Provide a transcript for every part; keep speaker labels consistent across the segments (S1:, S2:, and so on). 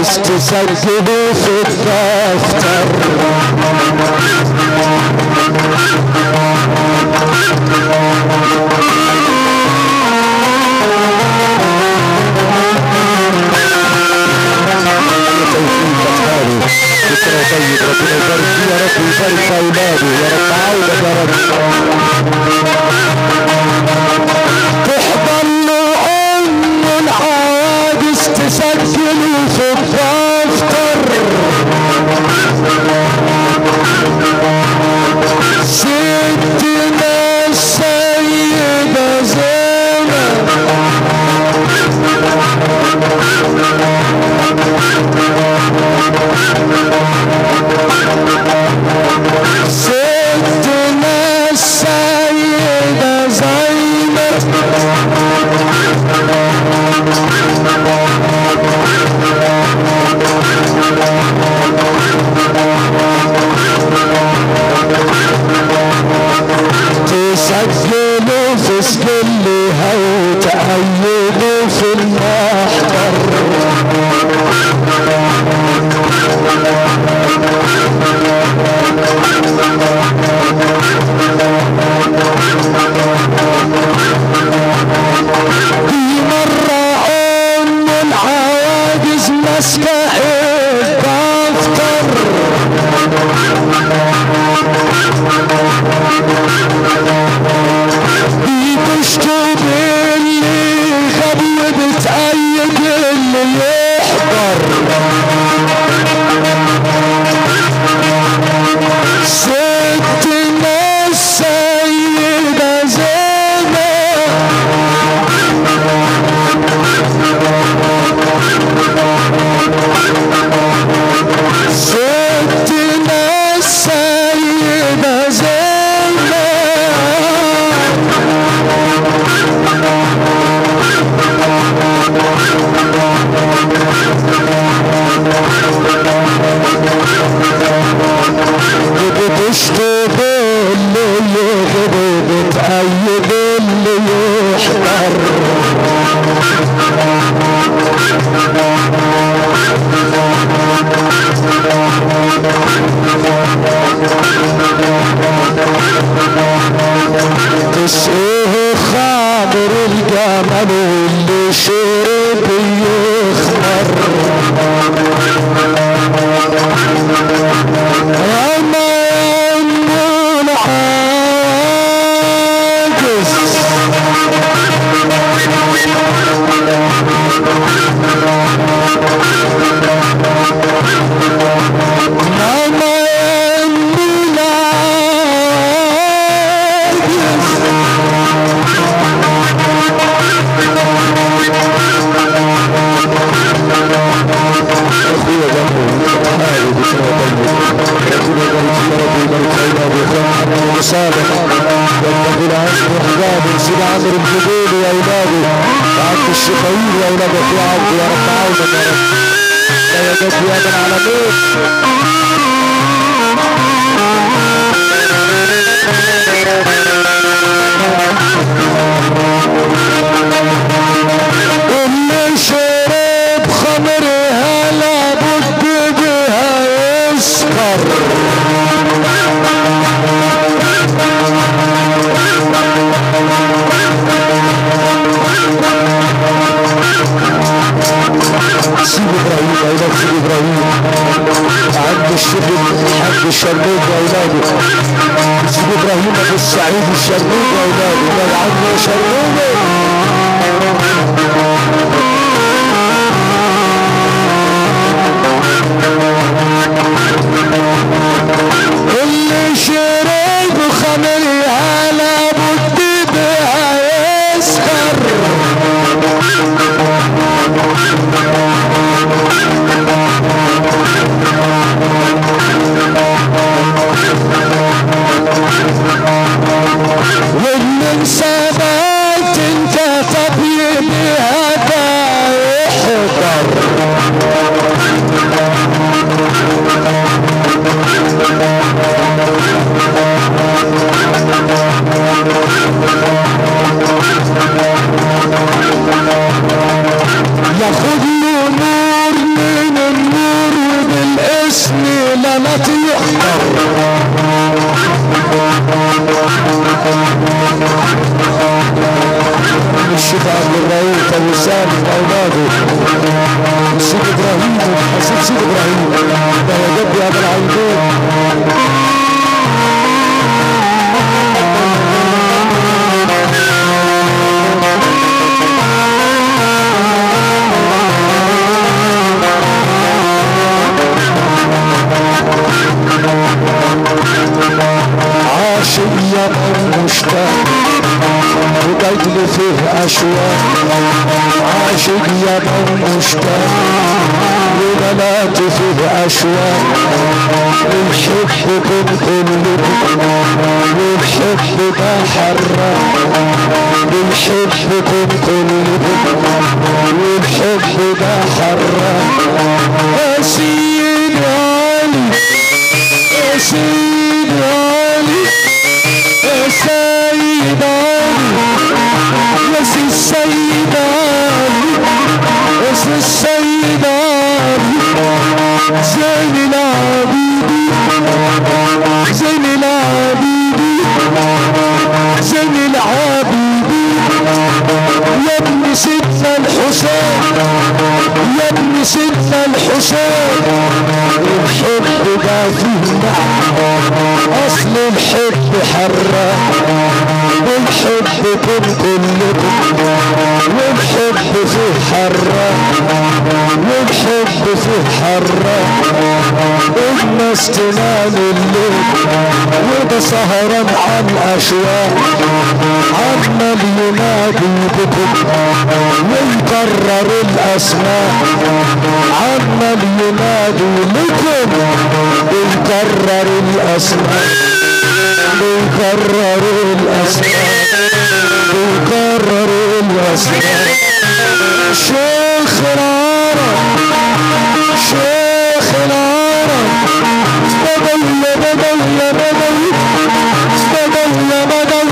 S1: عايز تسجله في الدفتر ذكرى طيب ربنا يبارك فيه يا رب ويبارك في اولاده يا رب عودك يا رب تحضر له ام الحوادث تسجل في الدفتر ستنا السيدة زينب ستنا السيدة زينب تسجلوا في سجلها وتأيدوا في المحضر دي مرة أم العواجز ماسكة الدفتر بتشتم اللي غبي بتأيد اللي يحضر ستنا السيدة زينب ستنا السيدة زينب بتشتغل اللي يغضب بتأيد اللي يحضر تسقيه خامر الجمل واللي شرب يخمر وما ينمو العاجز وما ينمو العاجز اخويا جنبه حاجه بسنه طيبه ربنا يبارك فيه يا رب ويبارك في اولاده واخوان محمد صالح واتقوا العشق واحباب سيد عمرو الجبيل واولاده وعبد الشقيق واولاد اخويا عبد يا رب عونك يا رب لا يجد يا من العالمين اللي شرب خمرها لابد بها يسكر سيد ابراهيم اولاد سيد ابراهيم عند الشيخ الحاج الشرموج واولاده سيد ابراهيم ابو السعيد الشرموج واولاده ولاد عمه شرموج اللي شرب خمرها لابد بها يسخر ومن سبات انت الشيخ عبد الرؤوف ابو سالم اولاده السيد ابراهيم حسين سيد ابراهيم ده يا جدي ابو العيدين عاشق مشتاق وقلبي فيه اشواق عاشق يا مشتاق وبنات فيه اشواق ونحبكم كلكم ونحب ما حرام ونحبكم كلكم ونحب ما حرام يا سيدي علي يا سيدي علي يا سيد علي يا سي السيد علي يا سي السيد علي زين العبيدي زين العبيدي زين العبيدي يا ابن سيدنا الحسين يا ابن سيدنا الحسين الحب ده فيه نعم اصل الحب حرام بنحبكم كلكم ونحب فيه حرام ونحب فيه حرام الناس تنام الليل وده سهران عن اشواق عمال ينادي بكم ويكرر الاسماء عمال ينادي لكم ويكرر الاسماء ويكرر الاسماء ويكرر الاسماء شيخ العرب شيخ العرب بدل بدل بدل بدل بدل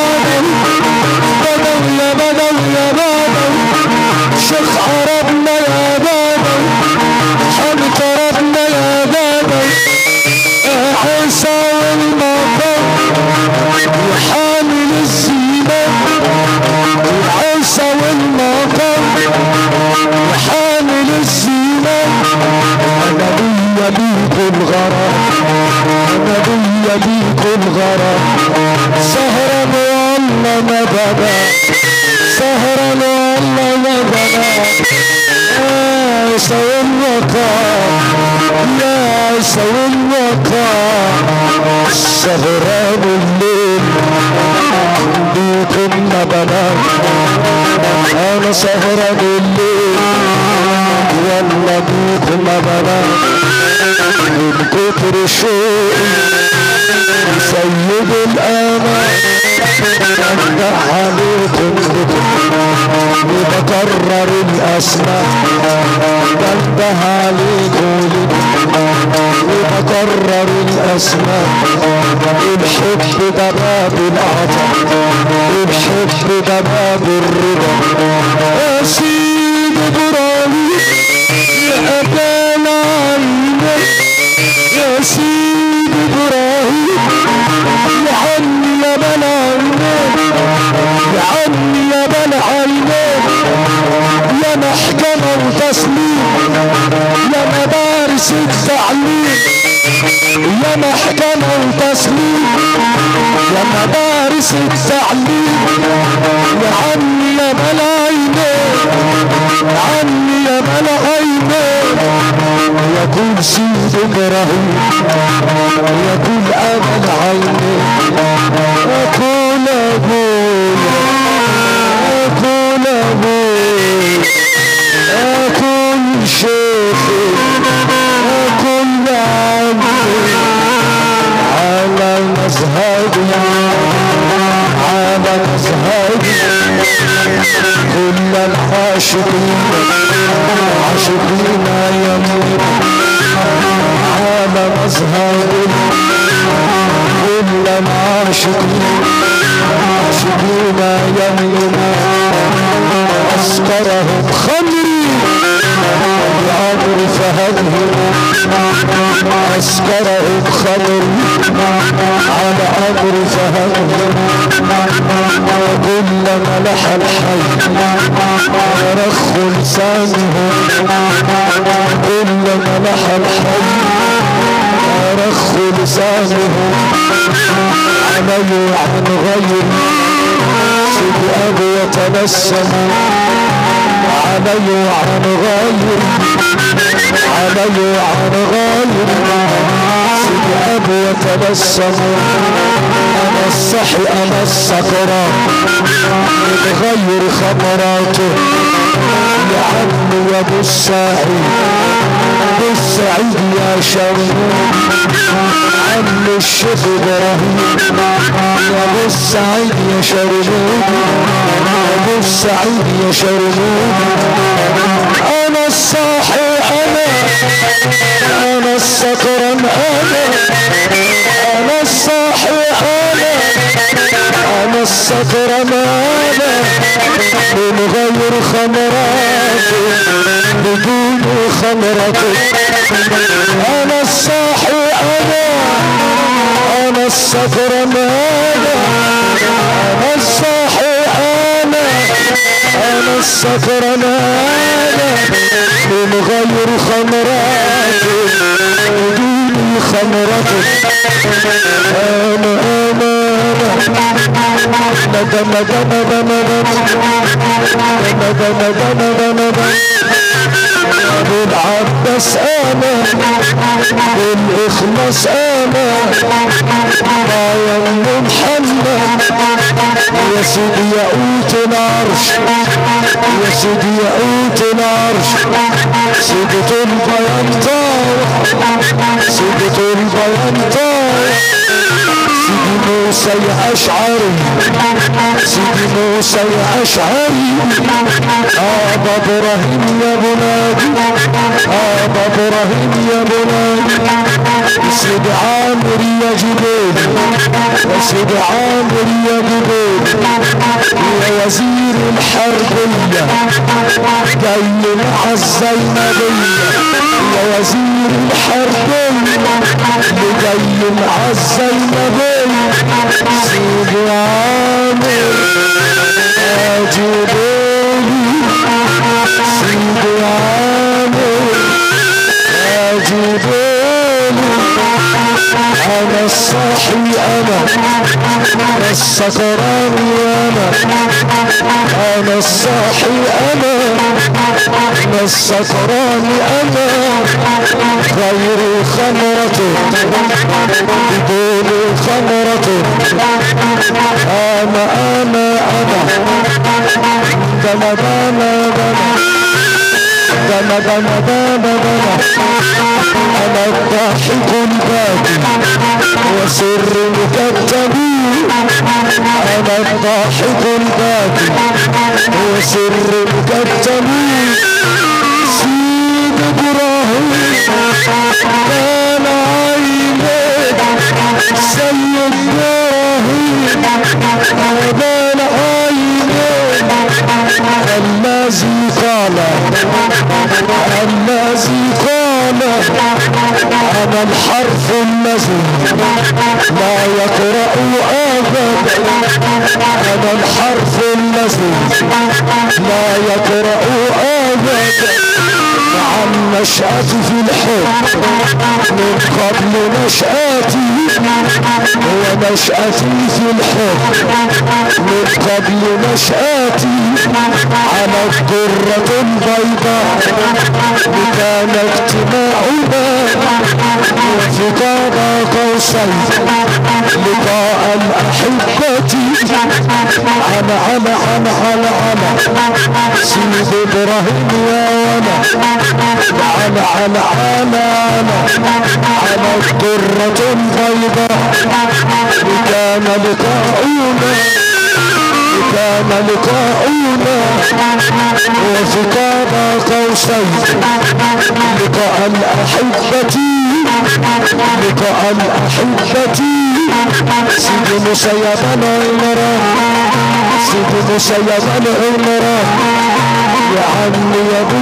S1: بدل بدل بدل بدل شيخ عربنا يا بدل حمد ربنا يا بدل عيسى والمطر وحامل الزينة عيسى والمطر وحامل الزينة أنا بيا بيك الغرام أنا بيا بيك الغرام سهرا والله ما بدا سهرا والله ما بدا يا سوى الوقار يا سوى الوقار سهران الليل بيكم ما بنام انا سهران الليل والله بيكم ما بنام من كتر شوقي سيد الامان بفتح عليكم بكم وبكرر الاسماء بنده عليكم وبكرر الاسماء الحب ده باب العطاء الحب ده باب الرضا يا سيدي ابراهيم يا ابان عيني يا سيدي ابراهيم يا عمي يا بل عينيك يا عمي يا بل عينيك يا محكمة وتصميم يا مدارس التعليم يا محكمة وتصميم يا مدارس التعليم يا عمي يا بل عينيك يا عمي يا بل عينيك يقول سيد ابراهيم يقول امل عيني يقول ابوي يقول ابوي يقول شيخي يقول عمي على مذهبي على مذهبي كل العاشقين عاشقين يموت على مذهبي كل العاشقين عاشقين يموت أسكرهم خمري بعمر فهمهم أسكرهم خمر على أمر فهمهم وكلما لح الحي رخ لسانهم كلما لح الحي رخ لسانهم عملوا عن غير سيد أبو يتبسم علي عن غير علي عن غير سيد أبو يتبسم أنا الصحي أنا السكران متغير خمراته يا عمي يا ابو السعيد ابو السعيد يا شموم عم الشيخ ابراهيم يا ابو السعيد يا شرموم ابو السعيد يا شرموم انا الصاحي انا انا السكران انا انا الصاحي انا انا السكران انا من غير خمراتي بدون خمرتي انا الصاحي انا انا السكران انا انا الصاحي انا انا السكران انا من غير خمراتي بدون خمرتي انا انا ندم ندم ندم ندم ندم ندم ندم بالعباس انا بالاخلاص انا ما يم محمد يا سيدي يا قوت العرش يا سيدي يا قوت العرش سيدة البيان طايح سيدة البيان طايح سيدي موسى يا اشعري سيدي موسى يا اشعري ابا ابراهيم يا بنادي ابا ابراهيم يا بنادي سيدي عامر يا جبال يا سيدي عامر يا جبال يا وزير الحربية جاي مع الزينبية يا وزير الحربية اللي جاي مع الزينبية سيدي عامر يا جبالي سيدي عامر يا جبالي انا الصاحي انا السكران انا انا الصاحي انا انا السكران انا غير خمرته بدون خمرته انا انا انا دنا دنا دنا دنا دنا دنا دنا انا الضاحك الباكي وسر مكتبي انا الضاحك الباكي وسر مكتبي سيد ابراهيم كان عينيك سيد ابراهيم كان عينيك الذي قال الذي قال انا الحرف الذي لا يقرأ ابدا انا الحرف الذي لا يقرأ ابدا مع النشأة في الحب من قبل نشأتي ونشأتي في الحب من قبل نشأتي على الدرة البيضاء كان اجتماعنا وفي قاب قوسين لقاء الأحبة على على على على على سيد إبراهيم يا ولا على على على على على الدرة البيضاء كان لقاؤنا كان لقاؤنا وفي قاب قوسين لقاء الأحبة لقاء الأحبة سيد مسيبا المرام سيد مسيبا المرام يا عمي يا ابو